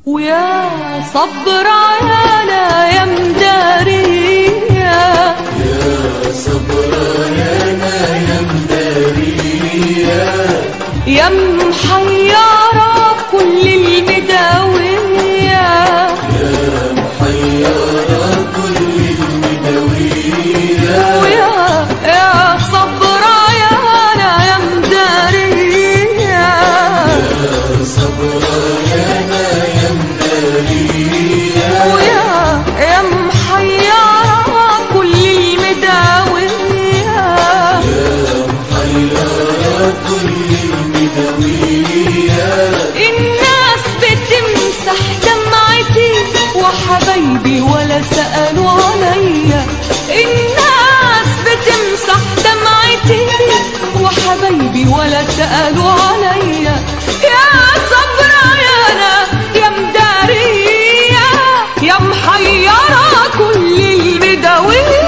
ويا صبر عيانا يا مدارية يا محيرة كل المداوية ويا يا صبر عيانا يا مدارية ويا يا محيرة كل المداوية الناس بتمسح دمعتي وحبايبي ولا سألوا عليا الناس بتمسح دمعتي وحبايبي ولا سألوا عليا يا صبر يا أنا يا مدارية يا محيرة كل المداوية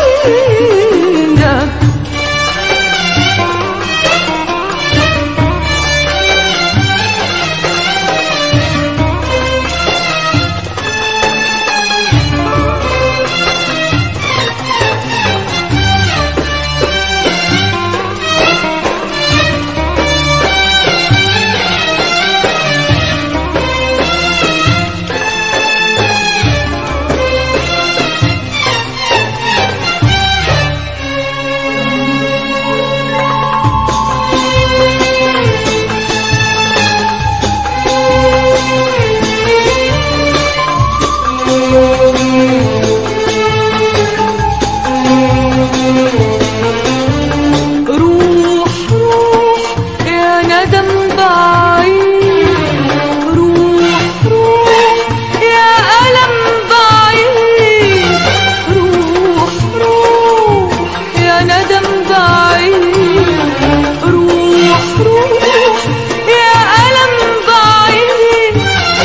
روح روح يا ندم بعيد روح روح يا ألم بعيد روح روح يا ندم بعيد روح روح يا ألم بعيد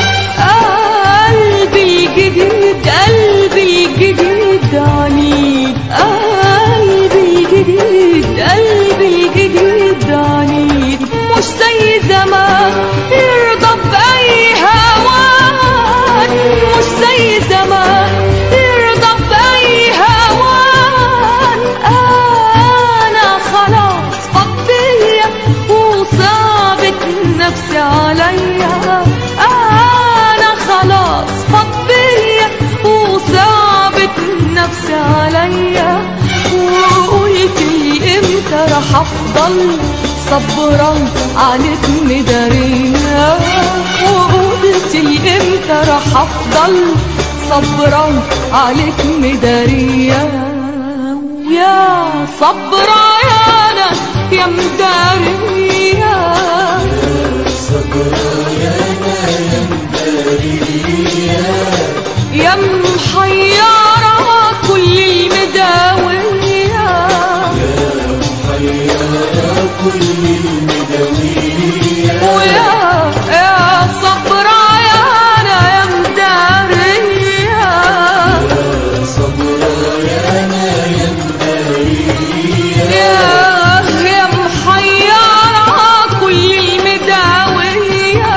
قلبي الجديد قلبي الجديد عنيد قلبي الجديد قلبي الجديد عنيد مش زي زمان يرضى بأي هوان مش زي زمان يرضى بأي هوان أنا خلاص فضية وصابت نفسي عليا أنا خلاص فضية وصابت نفسي عليا وقلت لي امتى راح افضل صبرا عليك مدارية وقلت لي امتى راح افضل صبرا عليك مدارية ويا صبر عيانا يا مدارية يا محيرة كل المداوية ويا يا صبر عيانا يا مدارية يا يا محيرة كل المداوية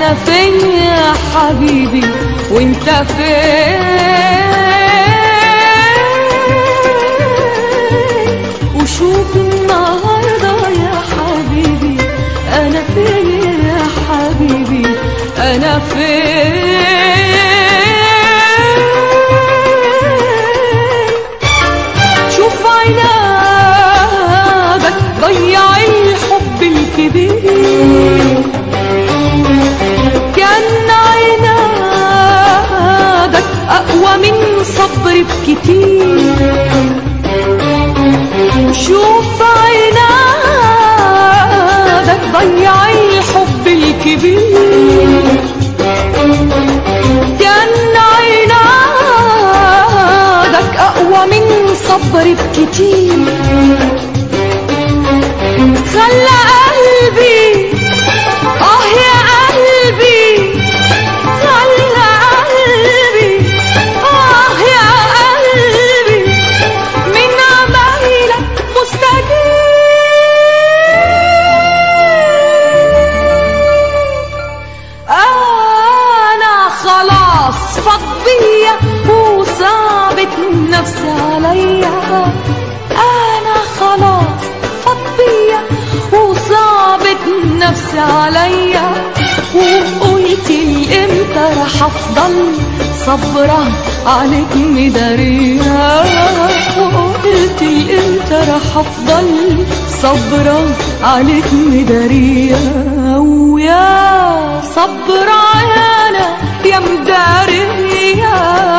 انا فين يا حبيبي وانت فين وشوف النهارده يا حبيبي انا فين يا حبيبي انا فين شوف عنادك ضيع الحب الكبير كان عنادك أقوى من صبر بكتير شوف عنادك ضيع الحب الكبير كان عنادك أقوى من صبر بكتير خلى قلبي آه يا قلبي خلى قلبي آه يا قلبي من عمايلك مستجيب انا خلاص فضية وصعبت نفسي عليا انا خلاص فضية وصعبت نفسي عليا وقلت امتى رح افضل صبرة عليك مدارية وقلت امتى رح افضل صبرة عليك مدارية ويا صبرة يا انا يا مدارية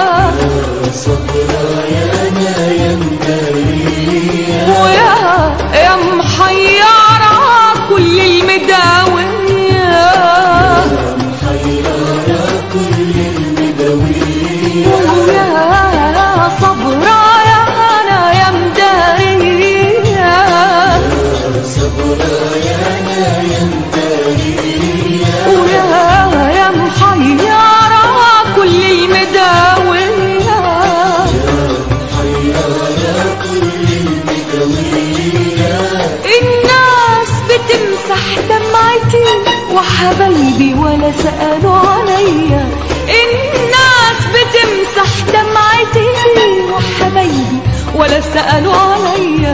ويا يا محيرة كل المداوية ويا صبرة يا أنا يا مدارية ويا يا محيرة كل المداوية الناس بتمسح دمعتي وحبايبي ولا سألوا عليا الناس بتمسح دمعتي وحبايبي ولا سألوا عليا